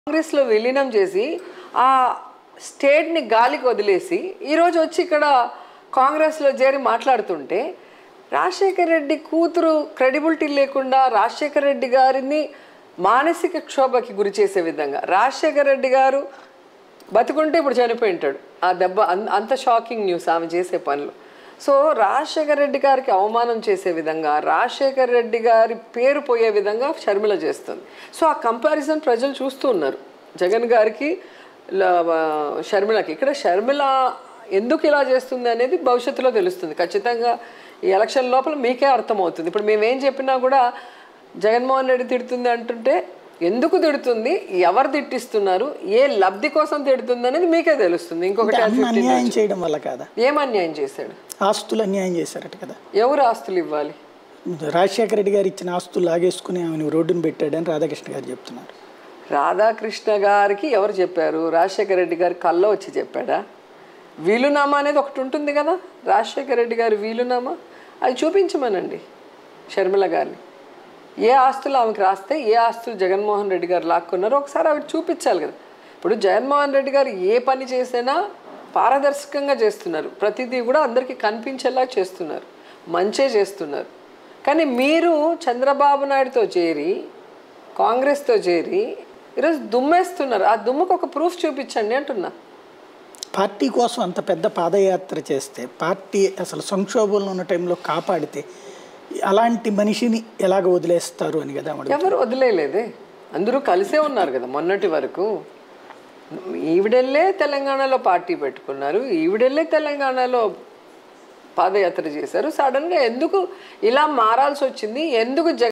కాంగ్రెస్లో విలీనం చేసి ఆ స్టేట్ని గాలికి వదిలేసి ఈరోజు వచ్చి ఇక్కడ కాంగ్రెస్లో చేరి మాట్లాడుతుంటే రాజశేఖర రెడ్డి కూతురు క్రెడిబిలిటీ లేకుండా రాజశేఖర రెడ్డి గారిని మానసిక క్షోభకి గురి చేసే విధంగా రాజశేఖర రెడ్డి గారు బతుకుంటే ఇప్పుడు చనిపోయి ఉంటాడు ఆ దెబ్బ అన్- అంత షాకింగ్ న్యూస్ ఆమె చేసే పనులు సో రాజశేఖర రెడ్డి గారికి అవమానం చేసే విధంగా రాజశేఖర రెడ్డి గారి పేరు పోయే విధంగా షర్మిల చేస్తుంది సో ఆ కంపారిజన్ ప్రజలు చూస్తూ ఉన్నారు జగన్ గారికి ల- ఆ, షర్మిలకి ఇక్కడ షర్మిల ఎందుకు ఇలా చేస్తుంది అనేది భవిష్యత్తులో తెలుస్తుంది ఖచ్చితంగా ఈ ఎలక్షన్ లోపల మీకే అర్థమవుతుంది ఇప్పుడు మేము ఏం చెప్పినా కూడా జగన్మోహన్ రెడ్డి తిడుతుంది అంటుంటే ఎందుకు తిడుతుంది ఎవరు తిట్టిస్తున్నారు ఏ లబ్ధి కోసం తిడుతుంది అనేది మీకే తెలుస్తుంది ఇంకొకటి అమ్మ అన్యాయం చేయడం వల్ల కాదా ఏం అన్యాయం చేశాడు ఆస్తులు అన్యాయం చేశారట కదా ఎవరు ఆస్తులు ఇవ్వాలి రాజశేఖర రెడ్డి గారు ఇచ్చిన ఆస్తులు లాగేసుకుని ఆమెను రోడ్డును పెట్టాడని రాధాకృష్ణ గారు చెప్తున్నారు రాధాకృష్ణ గారికి ఎవరు చెప్పారు రాజశేఖర రెడ్డి గారి కల్లో వచ్చి చెప్పాడా వీలునామా అనేది ఒకటి ఉంటుంది కదా రాజశేఖర రెడ్డి గారి వీలునామా అది చూపించమనండి షర్మిల గారిని ఏ ఆస్తులు ఆమెకు రాస్తే ఏ ఆస్తులు జగన్మోహన్ రెడ్డి గారు లాక్కున్నారో ఒకసారి ఆవిడ చూపించాలి కదా ఇప్పుడు జగన్మోహన్ రెడ్డి గారు ఏ పని చేసినా పారదర్శకంగా చేస్తున్నారు ప్రతిదీ కూడా అందరికీ కనిపించేలా చేస్తున్నారు మంచే చేస్తున్నారు కానీ మీరు చంద్రబాబు నాయుడుతో చేరి కాంగ్రెస్తో చేరి ఈరోజు దుమ్మేస్తున్నారు ఆ దుమ్ముకు ఒక ప్రూఫ్ చూపించండి అంటున్నా పార్టీ కోసం అంత పెద్ద పాదయాత్ర చేస్తే పార్టీ అసలు సంక్షోభంలో ఉన్న టైంలో కాపాడితే అలాంటి మనిషిని ఎలాగ వదిలేస్తారు అని కదా అడుగు ఎవరు వదిలేయలేదే అందరూ కలిసే ఉన్నారు కదా మొన్నటి వరకు ఈవిడెళ్ళే తెలంగాణలో పార్టీ పెట్టుకున్నారు ఈవిడెళ్ళే తెలంగాణలో పాదయాత్ర చేశారు సడన్గా ఎందుకు ఇలా మారాల్సి వచ్చింది ఎందుకు జగన్